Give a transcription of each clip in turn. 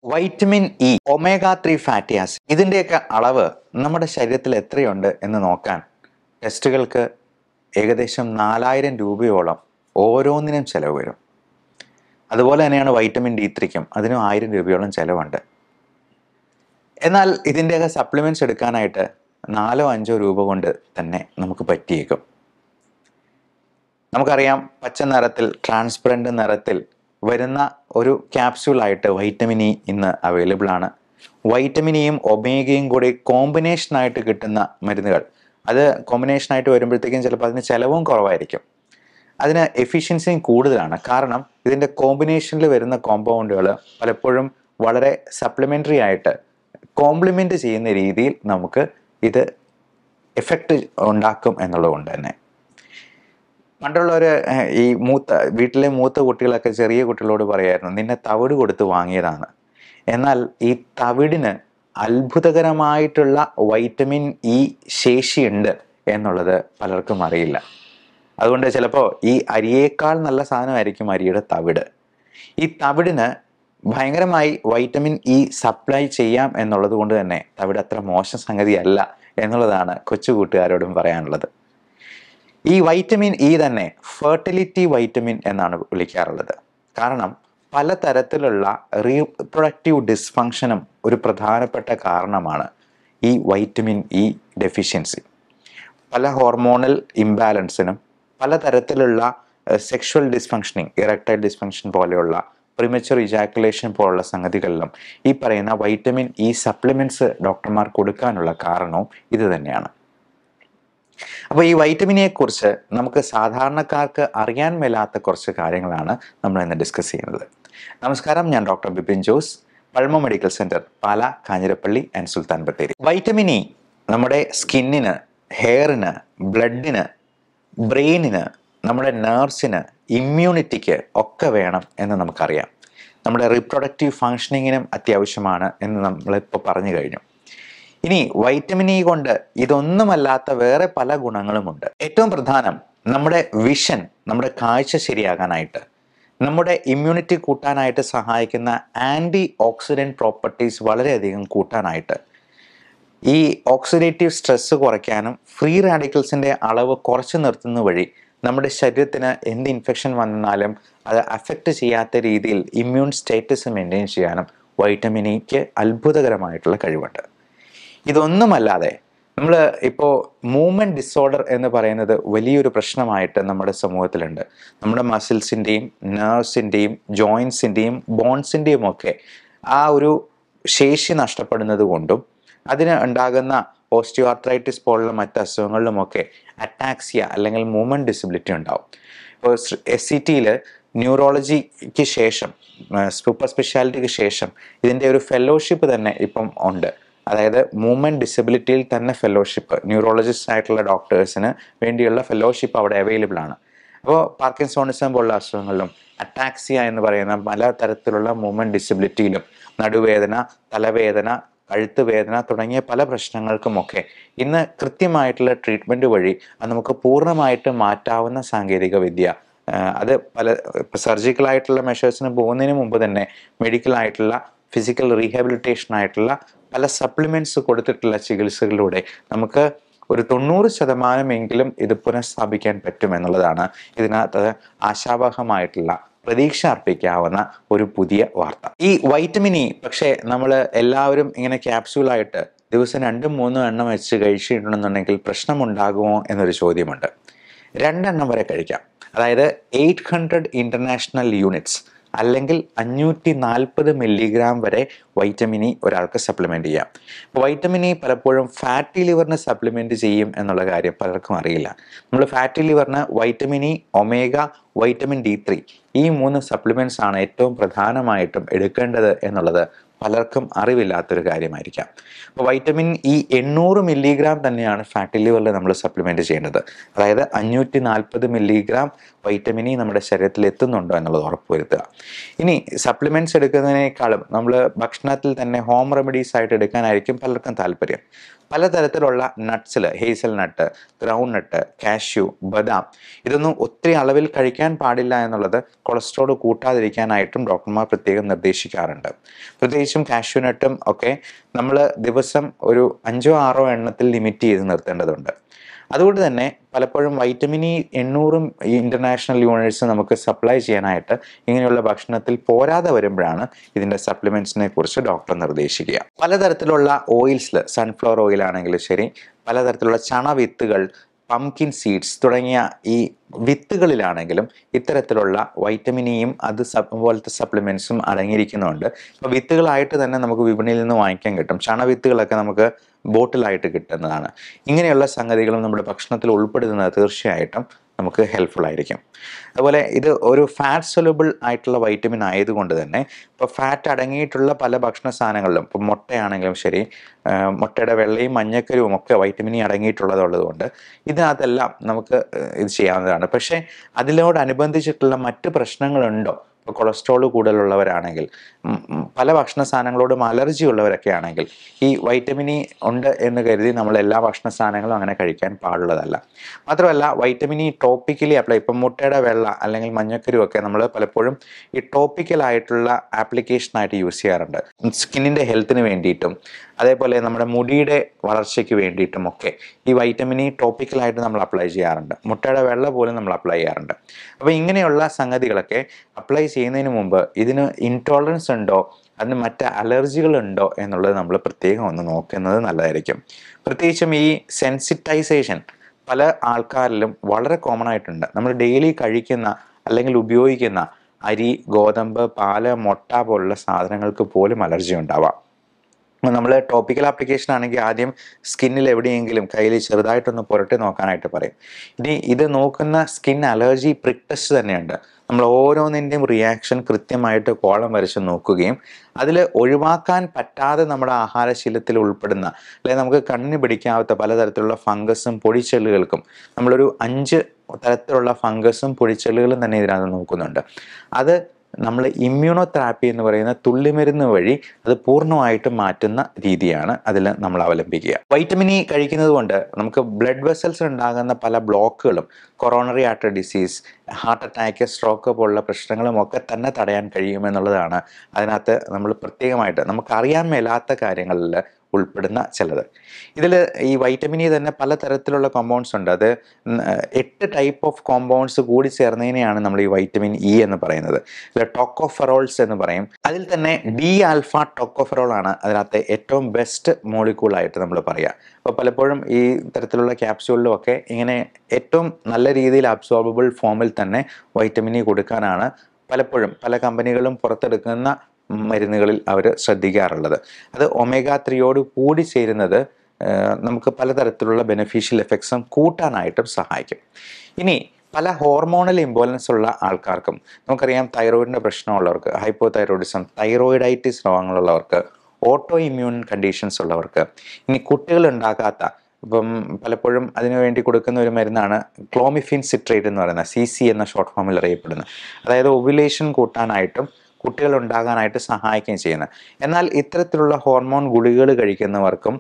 vitamin E omega three fatty acid ഇതിൻ്റെയൊക്കെ അളവ് നമ്മുടെ ശരീരത്തിൽ എത്രയുണ്ട് എന്ന് നോക്കാൻ ടെസ്റ്റുകൾക്ക് ഏകദേശം നാലായിരം രൂപയോളം ഓരോന്നിനും ചിലവ് വരും അതുപോലെ തന്നെയാണ് വൈറ്റമിൻ ഡി ത്രീക്കും അതിനും ആയിരം രൂപയോളം ചിലവുണ്ട് എന്നാൽ ഇതിൻ്റെയൊക്കെ സപ്ലിമെൻറ്റ്സ് എടുക്കാനായിട്ട് നാലോ അഞ്ചോ രൂപ കൊണ്ട് തന്നെ നമുക്ക് പറ്റിയേക്കും നമുക്കറിയാം പച്ച നിറത്തിൽ ട്രാൻസ്പെറൻറ്റ് നിറത്തിൽ വരുന്ന ഒരു ക്യാപ്സ്യൂളായിട്ട് വൈറ്റമിൻ ഇ ഇന്ന് അവൈലബിൾ ആണ് വൈറ്റമിൻ ഇയും ഒമേഗയും കൂടി കോമ്പിനേഷനായിട്ട് കിട്ടുന്ന മരുന്നുകൾ അത് കോമ്പിനേഷനായിട്ട് വരുമ്പോഴത്തേക്കും ചിലപ്പോൾ അതിന് ചിലവും കുറവായിരിക്കും അതിന് എഫിഷ്യൻസിയും കൂടുതലാണ് കാരണം ഇതിൻ്റെ കോമ്പിനേഷനിൽ വരുന്ന കോമ്പൗണ്ടുകൾ പലപ്പോഴും വളരെ സപ്ലിമെൻ്ററി ആയിട്ട് കോംപ്ലിമെൻ്റ് ചെയ്യുന്ന രീതിയിൽ നമുക്ക് ഇത് എഫക്റ്റ് ഉണ്ടാക്കും എന്നുള്ളതുകൊണ്ട് തന്നെ പണ്ടുള്ളവർ ഈ മൂത്ത വീട്ടിലെ മൂത്ത കുട്ടികളൊക്കെ ചെറിയ കുട്ടികളോട് പറയായിരുന്നു നിന്നെ തവിട് കൊടുത്ത് വാങ്ങിയതാണ് എന്നാൽ ഈ തവിടിന് അത്ഭുതകരമായിട്ടുള്ള വൈറ്റമിൻ ഇ ശേഷിയുണ്ട് എന്നുള്ളത് പലർക്കും അറിയില്ല അതുകൊണ്ട് ചിലപ്പോൾ ഈ അരിയേക്കാൾ നല്ല സാധനമായിരിക്കും അരിയുടെ തവിട് ഈ തവിടിന് ഭയങ്കരമായി വൈറ്റമിൻ ഇ സപ്ലൈ ചെയ്യാം എന്നുള്ളത് കൊണ്ട് തന്നെ തവിട് അത്ര മോശം സംഗതിയല്ല എന്നുള്ളതാണ് കൊച്ചു കൂട്ടുകാരോടും പറയാനുള്ളത് ഈ വൈറ്റമിൻ ഇ തന്നെ ഫെർട്ടിലിറ്റി വൈറ്റമിൻ എന്നാണ് വിളിക്കാറുള്ളത് കാരണം പലതരത്തിലുള്ള റീപ്രൊഡക്റ്റീവ് ഡിസ്ഫങ്ഷനും ഒരു പ്രധാനപ്പെട്ട കാരണമാണ് ഈ വൈറ്റമിൻ ഇ ഡെഫിഷ്യൻസി പല ഹോർമോണൽ ഇംബാലൻസിനും പലതരത്തിലുള്ള സെക്ഷുവൽ ഡിസ്ഫങ്ഷനിങ് ഇറക്ടൈൽ ഡിസ്ഫങ്ഷൻ പോലെയുള്ള പ്രിമച്ചുർ ഇജാക്കുലേഷൻ പോലുള്ള സംഗതികളിലും ഈ പറയുന്ന വൈറ്റമിൻ ഇ സപ്ലിമെൻറ്റ്സ് ഡോക്ടർമാർ കൊടുക്കാനുള്ള കാരണവും ഇത് തന്നെയാണ് അപ്പോൾ ഈ വൈറ്റമിനെ കുറിച്ച് നമുക്ക് സാധാരണക്കാർക്ക് അറിയാൻ മേലാത്ത കുറച്ച് കാര്യങ്ങളാണ് നമ്മൾ ഇന്ന് ഡിസ്കസ് ചെയ്യുന്നത് നമസ്കാരം ഞാൻ doctor Bipin Jose Pulma medical centre Pala Kanjirappally and Sultan Bathery vitamin E നമ്മുടെ സ്കിന്നിന് ഹെയറിന് ബ്ലഡിന് ബ്രെയിനിന് നമ്മുടെ നേർവ്സിന് ഇമ്മ്യൂണിറ്റിക്ക് ഒക്കെ വേണം എന്ന് നമുക്കറിയാം നമ്മുടെ റീപ്രൊഡക്റ്റീവ് ഫങ്ഷനിങ്ങിനും അത്യാവശ്യമാണ് എന്ന് നമ്മളിപ്പോൾ പറഞ്ഞു കഴിഞ്ഞു ഇനി വൈറ്റമിൻ ഇ കൊണ്ട് ഇതൊന്നുമല്ലാത്ത വേറെ പല ഗുണങ്ങളുമുണ്ട് ഏറ്റവും പ്രധാനം നമ്മുടെ വിഷൻ നമ്മുടെ കാഴ്ച ശരിയാകാനായിട്ട് നമ്മുടെ ഇമ്മ്യൂണിറ്റി കൂട്ടാനായിട്ട് സഹായിക്കുന്ന ആൻറ്റി ഓക്സിഡൻറ്റ് പ്രോപ്പർട്ടീസ് വളരെയധികം കൂട്ടാനായിട്ട് ഈ ഓക്സിഡേറ്റീവ് സ്ട്രെസ് കുറയ്ക്കാനും ഫ്രീ റാഡിക്കൽസിൻ്റെ അളവ് കുറച്ച് നിർത്തുന്ന വഴി നമ്മുടെ ശരീരത്തിന് എന്ത് ഇൻഫെക്ഷൻ വന്നാലും അത് അഫക്റ്റ് ചെയ്യാത്ത രീതിയിൽ ഇമ്മ്യൂൺ സ്റ്റേറ്റസ് മെയിൻറ്റെയിൻ ചെയ്യാനും വൈറ്റമിൻ ഇക്ക് അത്ഭുതകരമായിട്ടുള്ള കഴിവുണ്ട് ഇതൊന്നുമല്ലാതെ നമ്മൾ ഇപ്പോൾ മൂവ്മെൻറ്റ് ഡിസോർഡർ എന്ന് പറയുന്നത് വലിയൊരു പ്രശ്നമായിട്ട് നമ്മുടെ സമൂഹത്തിലുണ്ട് നമ്മുടെ മസിൽസിൻ്റെയും നേർവ്സിൻ്റെയും ജോയിൻസിൻ്റെയും ബോൺസിൻ്റെയും ഒക്കെ ആ ഒരു ശേഷി നഷ്ടപ്പെടുന്നത് കൊണ്ടും അതിന് ഉണ്ടാകുന്ന ഓസ്റ്റിയോആർത്രൈറ്റിസ് പോലുള്ള മറ്റ് അസുഖങ്ങളിലുമൊക്കെ അറ്റാക്സിയ അല്ലെങ്കിൽ മൂവ്മെൻറ്റ് ഡിസബിലിറ്റി ഉണ്ടാവും ഇപ്പോൾ എസ് സി ടിയിൽ ന്യൂറോളജിക്ക് ശേഷം സൂപ്പർ സ്പെഷ്യാലിറ്റിക്ക് ശേഷം ഇതിൻ്റെ ഒരു ഫെലോഷിപ്പ് തന്നെ ഇപ്പം ഉണ്ട് അതായത് മൂവ്മെൻറ്റ് ഡിസബിലിറ്റിയിൽ തന്നെ ഫെലോഷിപ്പ് ന്യൂറോളജിസ്റ്റ് ആയിട്ടുള്ള ഡോക്ടേഴ്സിന് വേണ്ടിയുള്ള ഫെലോഷിപ്പ് അവിടെ അവൈലബിൾ ആണ് അപ്പോൾ പാർക്കിൻസോണിസം പോലുള്ള അസുഖങ്ങളിലും അറ്റാക്സിയ എന്ന് പറയുന്ന പല തരത്തിലുള്ള മൂവ്മെൻറ്റ് ഡിസബിലിറ്റിയിലും നടുവേദന തലവേദന കഴുത്ത് വേദന തുടങ്ങിയ പല പ്രശ്നങ്ങൾക്കുമൊക്കെ ഇന്ന് കൃത്യമായിട്ടുള്ള ട്രീറ്റ്മെൻറ്റ് വഴി അത് നമുക്ക് പൂർണ്ണമായിട്ട് മാറ്റാവുന്ന സാങ്കേതിക വിദ്യ അത് പല സർജിക്കൽ ആയിട്ടുള്ള മെഷേഴ്സിന് പോകുന്നതിന് മുമ്പ് തന്നെ മെഡിക്കൽ ആയിട്ടുള്ള ഫിസിക്കൽ റീഹാബിലിറ്റേഷൻ ആയിട്ടുള്ള പല സപ്ലിമെൻറ്റ്സ് കൊടുത്തിട്ടുള്ള ചികിത്സകളിലൂടെ നമുക്ക് ഒരു തൊണ്ണൂറ് ശതമാനമെങ്കിലും ഇത് പുനഃസ്ഥാപിക്കാൻ പറ്റും എന്നുള്ളതാണ് ഇതിനകത്ത് ആശാവഹമായിട്ടുള്ള പ്രതീക്ഷ അർപ്പിക്കാവുന്ന ഒരു പുതിയ വാർത്ത ഈ വൈറ്റമിൻ ഇ പക്ഷേ നമ്മൾ എല്ലാവരും ഇങ്ങനെ ക്യാപ്സ്യൂളായിട്ട് ദിവസം രണ്ടും മൂന്നും എണ്ണം വെച്ച് കഴിച്ചിട്ടുണ്ടെന്നുണ്ടെങ്കിൽ പ്രശ്നമുണ്ടാകുമോ എന്നൊരു ചോദ്യമുണ്ട് രണ്ടെണ്ണം വരെ കഴിക്കാം അതായത് എയ്റ്റ് ഹൺഡ്രഡ് ഇൻ്റർനാഷണൽ യൂണിറ്റ്സ് അല്ലെങ്കിൽ അഞ്ഞൂറ്റി നാൽപ്പത് മില്ലിഗ്രാം വരെ വൈറ്റമിൻ ഇ ഒരാൾക്ക് സപ്ലിമെൻ്റ് ചെയ്യാം വൈറ്റമിൻ ഇ പലപ്പോഴും ഫാറ്റി ലിവറിന് സപ്ലിമെൻ്റ് ചെയ്യും എന്നുള്ള കാര്യം പലർക്കും അറിയില്ല നമ്മൾ ഫാറ്റി ലിവറിന് vitamin E omega vitamin D three ഈ മൂന്ന് സപ്ലിമെൻറ്റ്സ് ആണ് ഏറ്റവും പ്രധാനമായിട്ടും എടുക്കേണ്ടത് എന്നുള്ളത് പലർക്കും അറിവില്ലാത്തൊരു കാര്യമായിരിക്കാം അപ്പോൾ വൈറ്റമിൻ ഇ എണ്ണൂറ് മില്ലിഗ്രാം തന്നെയാണ് ഫാറ്റി ലിവറിൽ നമ്മൾ സപ്ലിമെൻറ്റ് ചെയ്യേണ്ടത് അതായത് അഞ്ഞൂറ്റി നാൽപ്പത് മില്ലിഗ്രാം വൈറ്റമിൻ ഇ നമ്മുടെ ശരീരത്തിൽ എത്തുന്നുണ്ടോ എന്നുള്ളത് ഉറപ്പുവരുത്തുക ഇനി സപ്ലിമെൻറ്റ്സ് എടുക്കുന്നതിനേക്കാളും നമ്മൾ ഭക്ഷണത്തിൽ തന്നെ ഹോം റെമഡീസ് ആയിട്ട് എടുക്കാനായിരിക്കും പലർക്കും താല്പര്യം പലതരത്തിലുള്ള നട്ട്സിൽ hazel nut ground nut cashew ബദാം ഇതൊന്നും ഒത്തിരി അളവിൽ കഴിക്കാൻ പാടില്ല എന്നുള്ളത് കൊളസ്ട്രോൾ കൂട്ടാതിരിക്കാനായിട്ടും ഡോക്ടർമാർ പ്രത്യേകം നിർദ്ദേശിക്കാറുണ്ട് പ്രത്യേകിച്ച് പ്രത്യേകിച്ചും കാഷ്യൂനട്ടും ഒക്കെ നമ്മൾ ദിവസം ഒരു അഞ്ചോ ആറോ എണ്ണത്തിൽ ലിമിറ്റ് ചെയ്ത് നിർത്തേണ്ടതുണ്ട് അതുകൊണ്ട് തന്നെ പലപ്പോഴും വൈറ്റമിൻ ഇ എണ്ണൂറും ഈ ഇൻ്റർനാഷണൽ യൂണിറ്റ്സ് നമുക്ക് സപ്ലൈ ചെയ്യാനായിട്ട് ഇങ്ങനെയുള്ള ഭക്ഷണത്തിൽ പോരാതെ വരുമ്പോഴാണ് ഇതിൻ്റെ സപ്ലിമെൻറ്റ്സിനെ കുറിച്ച് ഡോക്ടർ നിർദ്ദേശിക്കുക പലതരത്തിലുള്ള ഓയിൽസിൽ സൺഫ്ലവർ ഓയിൽ ആണെങ്കിലും ശരി പലതരത്തിലുള്ള ചണവിത്തുകൾ പംകിൻ സീഡ്സ് തുടങ്ങിയ ഈ വിത്തുകളിലാണെങ്കിലും ഇത്തരത്തിലുള്ള വൈറ്റമിൻ ഇയും അത് സപ് പോലത്തെ സപ്ലിമെൻറ്റ്സും അടങ്ങിയിരിക്കുന്നുണ്ട് ഇപ്പോൾ വിത്തുകളായിട്ട് തന്നെ നമുക്ക് വിപണിയിൽ നിന്ന് വാങ്ങിക്കാൻ കിട്ടും ചണവിത്തുകളൊക്കെ നമുക്ക് ബോട്ടിലായിട്ട് കിട്ടുന്നതാണ് ഇങ്ങനെയുള്ള സംഗതികളും നമ്മുടെ ഭക്ഷണത്തിൽ ഉൾപ്പെടുത്തുന്നത് തീർച്ചയായിട്ടും നമുക്ക് ഹെൽപ്ഫുൾ ആയിരിക്കും അതുപോലെ ഇത് ഒരു ഫാറ്റ് സൊലബിൾ ആയിട്ടുള്ള വൈറ്റമിൻ ആയതുകൊണ്ട് തന്നെ ഇപ്പോൾ ഫാറ്റ് അടങ്ങിയിട്ടുള്ള പല ഭക്ഷണ സാധനങ്ങളിലും ഇപ്പോൾ മുട്ടയാണെങ്കിലും ശരി ആ, മുട്ടയുടെ വെള്ളയും മഞ്ഞക്കരുവും ഒക്കെ വൈറ്റമിൻ ഇ അടങ്ങിയിട്ടുള്ളതുള്ളതുകൊണ്ട് ഇതിനകത്തെല്ലാം നമുക്ക് ഏഹ്, ഇത് ചെയ്യാവുന്നതാണ് പക്ഷേ അതിനോടനുബന്ധിച്ചിട്ടുള്ള മറ്റ് പ്രശ്നങ്ങളുണ്ടോ ഇപ്പോൾ കൊളസ്ട്രോൾ കൂടുതലുള്ളവരാണെങ്കിൽ ഉം, ഉം, പല ഭക്ഷണ സാധനങ്ങളോടും അലർജി ഉള്ളവരൊക്കെ ആണെങ്കിൽ ഈ വൈറ്റമിൻ ഇ ഉണ്ട് എന്ന് കരുതി നമ്മൾ എല്ലാ ഭക്ഷണ സാധനങ്ങളും അങ്ങനെ കഴിക്കാൻ പാടുള്ളതല്ല മാത്രമല്ല വൈറ്റമിൻ ഇ ടോപ്പിക്കലി അപ്ലൈ ഇപ്പം മുട്ടയുടെ വെള്ള അല്ലെങ്കിൽ മഞ്ഞക്കരു ഒക്കെ നമ്മൾ പലപ്പോഴും ഈ ടോപ്പിക്കൽ ആയിട്ടുള്ള ആപ്ലിക്കേഷനായിട്ട് യൂസ് ചെയ്യാറുണ്ട് സ്കിന്നിൻ്റെ ഹെൽത്തിന് വേണ്ടിയിട്ടും അതേപോലെ നമ്മുടെ മുടിയുടെ വളർച്ചയ്ക്ക് വേണ്ടിയിട്ടും ഒക്കെ ഈ വൈറ്റമിൻ ഇ ടോപ്പിക്കലായിട്ട് നമ്മൾ അപ്ലൈ ചെയ്യാറുണ്ട് മുട്ടയുടെ വെള്ള പോലും നമ്മൾ അപ്ലൈ ചെയ്യാറുണ്ട് അപ്പോൾ ഇങ്ങനെയുള്ള സംഗതികളൊക്കെ അപ്ലൈ ചെയ്യുന്നതിന് മുമ്പ് ഇതിന് ഇൻടോളറൻസ് ഉണ്ടോ അതിന് മറ്റ് അലർജികൾ ഉണ്ടോ എന്നുള്ളത് നമ്മൾ പ്രത്യേകം ഒന്ന് നോക്കുന്നത് നല്ലതായിരിക്കും പ്രത്യേകിച്ചും ഈ സെൻസിറ്റൈസേഷൻ പല ആൾക്കാരിലും വളരെ കോമൺ ആയിട്ടുണ്ട് നമ്മൾ ഡെയിലി കഴിക്കുന്ന അല്ലെങ്കിൽ ഉപയോഗിക്കുന്ന അരി ഗോതമ്പ് പാല് മുട്ട പോലുള്ള സാധനങ്ങൾക്ക് പോലും അലർജി ഉണ്ടാവാം നമ്മൾ ടോപ്പിക്കൽ ആപ്ലിക്കേഷൻ ആണെങ്കിൽ ആദ്യം സ്കിന്നിൽ എവിടെയെങ്കിലും കയ്യിൽ ചെറുതായിട്ടൊന്ന് പുരട്ടി നോക്കാനായിട്ട് പറയും ഇനി ഇത് നോക്കുന്ന സ്കിൻ അലർജി പ്രിക് ടെസ്റ്റ് തന്നെയുണ്ട് നമ്മൾ ഓരോന്നിൻ്റെയും റിയാക്ഷൻ കൃത്യമായിട്ട് കോളം വരച്ച് നോക്കുകയും അതിൽ ഒഴിവാക്കാൻ പറ്റാതെ നമ്മുടെ ആഹാരശീലത്തിൽ ഉൾപ്പെടുന്ന അല്ലെങ്കിൽ നമുക്ക് കണ്ണിന് പിടിക്കാത്ത പലതരത്തിലുള്ള ഫംഗസും പൊടിച്ചെല്ലുകൾക്കും നമ്മളൊരു അഞ്ച് തരത്തിലുള്ള ഫംഗസും പൊടിച്ചെല്ലുകളും തന്നെ ഇതിനകത്ത് നോക്കുന്നുണ്ട് അത് നമ്മൾ ഇമ്മ്യൂണോ തെറാപ്പി എന്ന് പറയുന്ന തുള്ളിമരുന്ന് വഴി അത് പൂർണ്ണമായിട്ടും മാറ്റുന്ന രീതിയാണ് അതിൽ നമ്മൾ അവലംബിക്കുക വൈറ്റമിൻ ഇ കഴിക്കുന്നത് കൊണ്ട് നമുക്ക് ബ്ലഡ് വെസൽസ് ഉണ്ടാകുന്ന പല ബ്ലോക്കുകളും coronary artery disease heart attack stroke പോലുള്ള പ്രശ്നങ്ങളും ഒക്കെ തന്നെ തടയാൻ കഴിയുമെന്നുള്ളതാണ് അതിനകത്ത് നമ്മൾ പ്രത്യേകമായിട്ട് നമുക്കറിയാൻ മേലാത്ത കാര്യങ്ങളിൽ ഉൾപ്പെടുന്ന ചിലത് ഇതിൽ ഈ വൈറ്റമിൻ ഇ തന്നെ പല തരത്തിലുള്ള കോമ്പൗണ്ട്സ് ഉണ്ട് അത് ഉം, എട്ട് ടൈപ്പ് ഓഫ് കോമ്പൗണ്ട്സ് കൂടി ചേർന്നതിനെയാണ് നമ്മൾ ഈ വൈറ്റമിൻ ഇ എന്ന് പറയുന്നത് ഇതിൽ ടോക്കോഫെറോൾസ് എന്ന് പറയും അതിൽ തന്നെ ഡി ആൽഫ ടോക്കോഫെറോൾ ആണ് അതിനകത്തെ ഏറ്റവും ബെസ്റ്റ് മോളിക്യൂളായിട്ട് നമ്മൾ പറയുക അപ്പോൾ പലപ്പോഴും ഈ തരത്തിലുള്ള ക്യാപ്സ്യൂളിലും ഒക്കെ ഇങ്ങനെ ഏറ്റവും നല്ല രീതിയിൽ അബ്സോർബിൾ ഫോമിൽ തന്നെ വൈറ്റമിൻ ഇ കൊടുക്കാനാണ് പലപ്പോഴും പല കമ്പനികളും പുറത്തെടുക്കുന്ന മരുന്നുകളിൽ അവർ ശ്രദ്ധിക്കാറുള്ളത് അത് ഒമേഗ ത്രീയോട് കൂടി ചേരുന്നത് ഏഹ്, നമുക്ക് പലതരത്തിലുള്ള ബെനിഫിഷ്യൽ എഫക്ട്സും കൂട്ടാനായിട്ടും സഹായിക്കും ഇനി പല ഹോർമോണൽ ഇംബോലൻസ് ഉള്ള ആൾക്കാർക്കും നമുക്കറിയാം തൈറോയിഡിൻ്റെ പ്രശ്നമുള്ളവർക്ക് ഹൈപ്പോ തൈറോയിഡിസം തൈറോയിഡൈറ്റിസ് രോഗങ്ങളുള്ളവർക്ക് ഓട്ടോ ഇമ്മ്യൂൺ കണ്ടീഷൻസ് ഉള്ളവർക്ക് ഇനി കുട്ടികൾ ഉണ്ടാക്കാത്ത ഇപ്പം പലപ്പോഴും അതിനു വേണ്ടി കൊടുക്കുന്ന ഒരു മരുന്നാണ് ക്ലോമിഫിൻ സിട്രേറ്റ് എന്ന് പറയുന്നത് സി സി എന്ന ഷോർട്ട് ഫോമിൽ അറിയപ്പെടുന്നത് അതായത് ഒവുലേഷൻ കൂട്ടാനായിട്ടും കുട്ടികൾ ഉണ്ടാകാനായിട്ട് സഹായിക്കുകയും ചെയ്യുന്നത് എന്നാൽ ഇത്തരത്തിലുള്ള ഹോർമോൺ ഗുളികകൾ കഴിക്കുന്നവർക്കും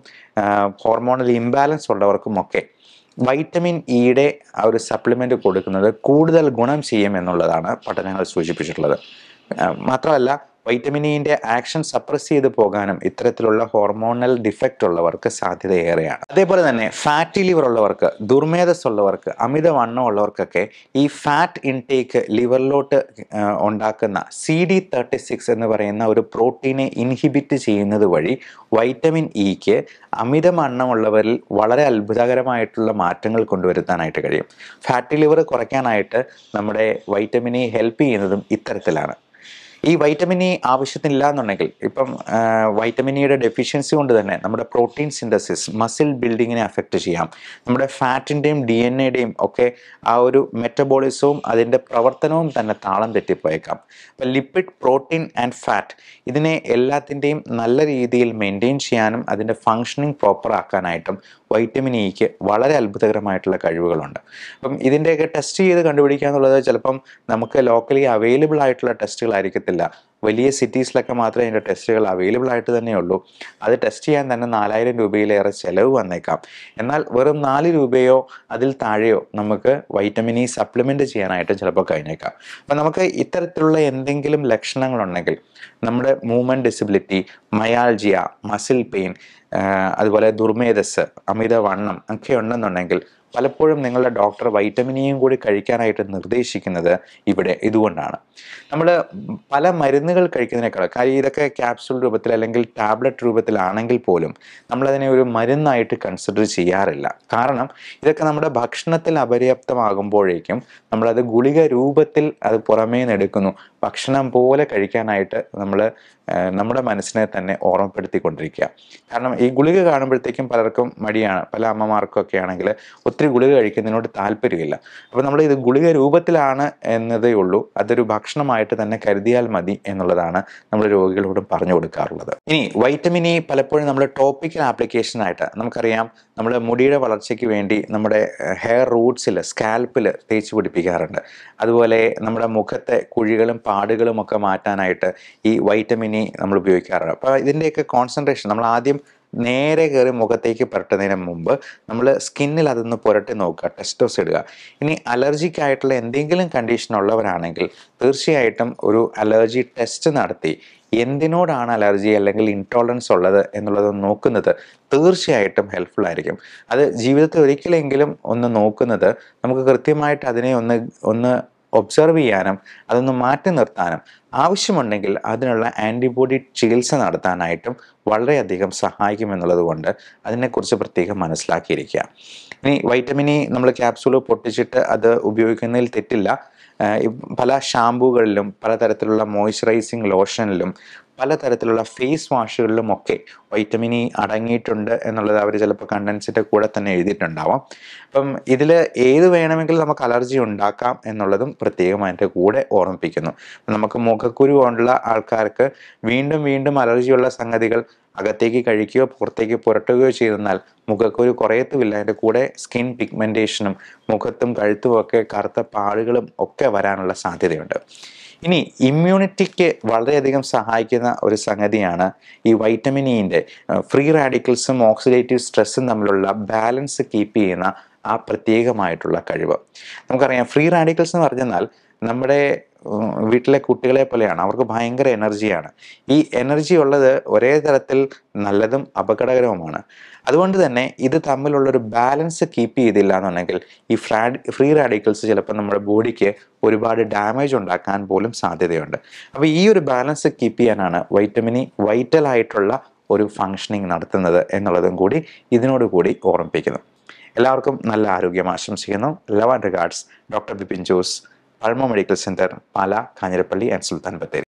ഹോർമോണൽ ഇംബാലൻസ് ഉള്ളവർക്കും ഒക്കെ വൈറ്റമിൻ ഇയുടെ ആ ഒരു സപ്ലിമെൻ്റ് കൊടുക്കുന്നത് കൂടുതൽ ഗുണം ചെയ്യും എന്നുള്ളതാണ് പഠനങ്ങൾ സൂചിപ്പിച്ചിട്ടുള്ളത് ആ, മാത്രമല്ല വൈറ്റമിൻ ഇൻ്റെ ആക്ഷൻ സപ്രസ് ചെയ്ത് പോകാനും ഇത്തരത്തിലുള്ള ഹോർമോണൽ ഡിഫക്റ്റ് ഉള്ളവർക്ക് സാധ്യത ഏറെയാണ് അതേപോലെ തന്നെ ഫാറ്റി ലിവർ ഉള്ളവർക്ക് ദുർമേധസ് ഉള്ളവർക്ക് അമിതവണ്ണം ഉള്ളവർക്കൊക്കെ ഈ ഫാറ്റ് ഇൻടേക്ക് ലിവറിലോട്ട് ആ, ഉണ്ടാക്കുന്ന സി ഡി തേർട്ടി സിക്സ് എന്ന് പറയുന്ന ഒരു പ്രോട്ടീനെ ഇൻഹിബിറ്റ് ചെയ്യുന്നത് വഴി വൈറ്റമിൻ ഇക്ക് അമിതവണ്ണമുള്ളവരിൽ വളരെ അത്ഭുതകരമായിട്ടുള്ള മാറ്റങ്ങൾ കൊണ്ടുവരുത്താനായിട്ട് കഴിയും ഫാറ്റി ലിവർ കുറയ്ക്കാനായിട്ട് നമ്മുടെ വൈറ്റമിൻ ഇ ഹെൽപ്പ് ചെയ്യുന്നതും ഇത്തരത്തിലാണ് ഈ വൈറ്റമിൻ ഇ ആവശ്യത്തിനില്ല എന്നുണ്ടെങ്കിൽ ഇപ്പം വൈറ്റമിൻ ഇയുടെ ഡെഫിഷ്യൻസി കൊണ്ട് തന്നെ നമ്മുടെ പ്രോട്ടീൻ സിന്തസിസ് മസിൽ ബിൽഡിങ്ങിനെ അഫക്റ്റ് ചെയ്യാം നമ്മുടെ ഫാറ്റിൻ്റെയും ഡി എൻ എയുടെയും ഒക്കെ ആ ഒരു മെറ്റബോളിസവും അതിൻ്റെ പ്രവർത്തനവും തന്നെ താളം തെറ്റിപ്പോയേക്കാം അപ്പം ലിപ്പിഡ് പ്രോട്ടീൻ ആൻഡ് ഫാറ്റ് ഇതിനെ എല്ലാത്തിൻ്റെയും നല്ല രീതിയിൽ മെയിൻറ്റെയിൻ ചെയ്യാനും അതിൻ്റെ ഫങ്ഷനിങ് പ്രോപ്പർ ആക്കാനായിട്ടും വൈറ്റമിൻ ഇക്ക് വളരെ അത്ഭുതകരമായിട്ടുള്ള കഴിവുകളുണ്ട് അപ്പം ഇതിൻ്റെയൊക്കെ ടെസ്റ്റ് ചെയ്ത് കണ്ടുപിടിക്കുക എന്നുള്ളത് ചിലപ്പം നമുക്ക് ലോക്കലി അവൈലബിൾ ആയിട്ടുള്ള ടെസ്റ്റുകളായിരിക്കത്തില്ല വലിയ സിറ്റീസിലൊക്കെ മാത്രമേ അതിൻ്റെ ടെസ്റ്റുകൾ അവൈലബിൾ ആയിട്ട് തന്നെയുള്ളൂ അത് ടെസ്റ്റ് ചെയ്യാൻ തന്നെ നാലായിരം രൂപയിലേറെ ചിലവ് വന്നേക്കാം എന്നാൽ വെറും നാല് രൂപയോ അതിൽ താഴെയോ നമുക്ക് വൈറ്റമിൻ ഇ സപ്ലിമെൻ്റ് ചെയ്യാനായിട്ട് ചിലപ്പോൾ കഴിഞ്ഞേക്കാം അപ്പം നമുക്ക് ഇത്തരത്തിലുള്ള എന്തെങ്കിലും ലക്ഷണങ്ങളുണ്ടെങ്കിൽ നമ്മുടെ movement disability myalgia muscle pain അതുപോലെ ദുർമേധസ് അമിതവണ്ണം ഒക്കെ ഉണ്ടെന്നുണ്ടെങ്കിൽ പലപ്പോഴും നിങ്ങളുടെ ഡോക്ടർ വൈറ്റമിനിയും കൂടി കഴിക്കാനായിട്ട് നിർദ്ദേശിക്കുന്നത് ഇവിടെ ഇതുകൊണ്ടാണ് നമ്മൾ പല മരുന്നുകൾ കഴിക്കുന്നതിനേക്കാൾ കാര്യം ഇതൊക്കെ ക്യാപ്സൂൾ രൂപത്തിൽ അല്ലെങ്കിൽ ടാബ്ലറ്റ് രൂപത്തിലാണെങ്കിൽ പോലും നമ്മളതിനെ ഒരു മരുന്നായിട്ട് കൺസിഡർ ചെയ്യാറില്ല കാരണം ഇതൊക്കെ നമ്മുടെ ഭക്ഷണത്തിൽ അപര്യാപ്തമാകുമ്പോഴേക്കും നമ്മളത് ഗുളിക രൂപത്തിൽ അത് പുറമേ നിന്ന് എടുക്കുന്നു ഭക്ഷണം പോലെ കഴിക്കാനായിട്ട് നമ്മൾ നമ്മുടെ മനസ്സിനെ തന്നെ ഓർമ്മപ്പെടുത്തിക്കൊണ്ടിരിക്കുക കാരണം ഈ ഗുളിക കാണുമ്പോഴത്തേക്കും പലർക്കും മടിയാണ് പല അമ്മമാർക്കും ഒക്കെ ആണെങ്കിൽ ഒത്തിരി ഗുളിക കഴിക്കുന്നതിനോട് താല്പര്യമില്ല അപ്പോൾ നമ്മൾ ഇത് ഗുളിക രൂപത്തിലാണ് എന്നതേ ഉള്ളൂ അതൊരു ഭക്ഷണമായിട്ട് തന്നെ കരുതിയാൽ മതി എന്നുള്ളതാണ് നമ്മൾ രോഗികളോടും പറഞ്ഞു കൊടുക്കാറുള്ളത് ഇനി വൈറ്റമിൻ ഇ പലപ്പോഴും നമ്മൾ ടോപ്പിക്കൽ ആപ്ലിക്കേഷനായിട്ട് നമുക്കറിയാം നമ്മൾ മുടിയുടെ വളർച്ചയ്ക്ക് വേണ്ടി നമ്മുടെ ഹെയർ റൂട്ട്സിൽ സ്കാൽപ്പിൽ തേച്ച് പിടിപ്പിക്കാറുണ്ട് അതുപോലെ നമ്മുടെ മുഖത്തെ കുഴികളും പാടുകളും ഒക്കെ മാറ്റാനായിട്ട് ഈ വൈറ്റമിൻ ഇ നമ്മൾ ഉപയോഗിക്കാറുണ്ട് അപ്പോൾ ഇതിൻ്റെയൊക്കെ കോൺസെൻട്രേഷൻ നമ്മൾ ആദ്യം നേരെ കയറി മുഖത്തേക്ക് പുരട്ടുന്നതിന് മുമ്പ് നമ്മൾ സ്കിന്നിൽ അതൊന്ന് പുരട്ടി നോക്കുക ടെസ്റ്റോസ് ഇടുക ഇനി അലർജിക് ആയിട്ടുള്ള എന്തെങ്കിലും കണ്ടീഷൻ ഉള്ളവരാണെങ്കിൽ തീർച്ചയായിട്ടും ഒരു അലർജി ടെസ്റ്റ് നടത്തി എന്തിനോടാണ് അലർജി അല്ലെങ്കിൽ ഇൻടോളറൻസ് ഉള്ളത് എന്നുള്ളത് നോക്കുന്നത് തീർച്ചയായിട്ടും ഹെൽപ്ഫുൾ ആയിരിക്കും അത് ജീവിതത്തിൽ ഒരിക്കലെങ്കിലും ഒന്ന് നോക്കുന്നത് നമുക്ക് കൃത്യമായിട്ട് അതിനെ ഒന്ന് ഒന്ന് ഒബ്സർവ് ചെയ്യാനും അതൊന്ന് മാറ്റി നിർത്താനും ആവശ്യമുണ്ടെങ്കിൽ അതിനുള്ള ആൻറ്റിബോഡി ചികിത്സ നടത്താനായിട്ടും വളരെയധികം സഹായിക്കുമെന്നുള്ളത് കൊണ്ട് അതിനെക്കുറിച്ച് പ്രത്യേകം മനസ്സിലാക്കിയിരിക്കുക ഇനി വൈറ്റമിൻ ഇ നമ്മൾ ക്യാപ്സൂൾ പൊട്ടിച്ചിട്ട് അത് ഉപയോഗിക്കുന്നതിൽ തെറ്റില്ല പല ഷാമ്പൂകളിലും പലതരത്തിലുള്ള മോയ്സ്ചറൈസിങ് ലോഷനിലും പലതരത്തിലുള്ള ഫേസ് വാഷുകളിലും ഒക്കെ വൈറ്റമിൻ ഇ അടങ്ങിയിട്ടുണ്ട് എന്നുള്ളത് അവർ ചിലപ്പോൾ കണ്ടൻസിൻ്റെ കൂടെ തന്നെ എഴുതിയിട്ടുണ്ടാവാം അപ്പം ഇതിൽ ഏത് വേണമെങ്കിലും നമുക്ക് അലർജി ഉണ്ടാക്കാം എന്നുള്ളതും പ്രത്യേകം അതിൻ്റെ കൂടെ ഓർമ്മിപ്പിക്കുന്നു നമുക്ക് മുഖക്കുരു കൊണ്ടുള്ള ആൾക്കാർക്ക് വീണ്ടും വീണ്ടും അലർജിയുള്ള സംഗതികൾ അകത്തേക്ക് കഴിക്കുകയോ പുറത്തേക്ക് പുരട്ടുകയോ ചെയ്തെന്നാൽ മുഖക്കുരു കുറയത്തുമില്ല അതിൻ്റെ കൂടെ സ്കിൻ പിഗ്മെൻറ്റേഷനും മുഖത്തും കഴുത്തും ഒക്കെ കറുത്ത പാടുകളും ഒക്കെ വരാനുള്ള സാധ്യതയുണ്ട് ഇനി ഇമ്മ്യൂണിറ്റിക്ക് വളരെയധികം സഹായിക്കുന്ന ഒരു സംഗതിയാണ് ഈ വൈറ്റമിൻ ഇൻ്റെ ഫ്രീ റാഡിക്കൽസും ഓക്സിഡേറ്റീവ് സ്ട്രെസ്സും തമ്മിലുള്ള ബാലൻസ് കീപ്പ് ചെയ്യുന്ന ആ പ്രത്യേകമായിട്ടുള്ള കഴിവ് നമുക്കറിയാം ഫ്രീ റാഡിക്കൽസ് എന്ന് പറഞ്ഞാൽ നമ്മുടെ വീട്ടിലെ കുട്ടികളെ പോലെയാണ് അവർക്ക് ഭയങ്കര എനർജിയാണ് ഈ എനർജി ഉള്ളത് ഒരേ തരത്തിൽ നല്ലതും അപകടകരവുമാണ് അതുകൊണ്ട് തന്നെ ഇത് തമ്മിലുള്ള ഒരു ബാലൻസ് കീപ്പ് ചെയ്തില്ല എന്നുണ്ടെങ്കിൽ ഈ ഫ്രാ ഫ്രീ റാഡിക്കൽസ് ചിലപ്പോൾ നമ്മുടെ ബോഡിക്ക് ഒരുപാട് ഡാമേജ് ഉണ്ടാക്കാൻ പോലും സാധ്യതയുണ്ട് അപ്പോൾ ഈ ഒരു ബാലൻസ് കീപ്പ് ചെയ്യാനാണ് വൈറ്റമിനി വൈറ്റൽ ആയിട്ടുള്ള ഒരു ഫങ്ഷനിങ് നടത്തുന്നത് എന്നുള്ളതും കൂടി ഇതിനോട് കൂടി ഓർമ്മിപ്പിക്കുന്നു എല്ലാവർക്കും നല്ല ആരോഗ്യം ആശംസിക്കുന്നു love and regards doctor Bipin Jose Pulma medical centre Pala Kanjirappally and Sultan Bathery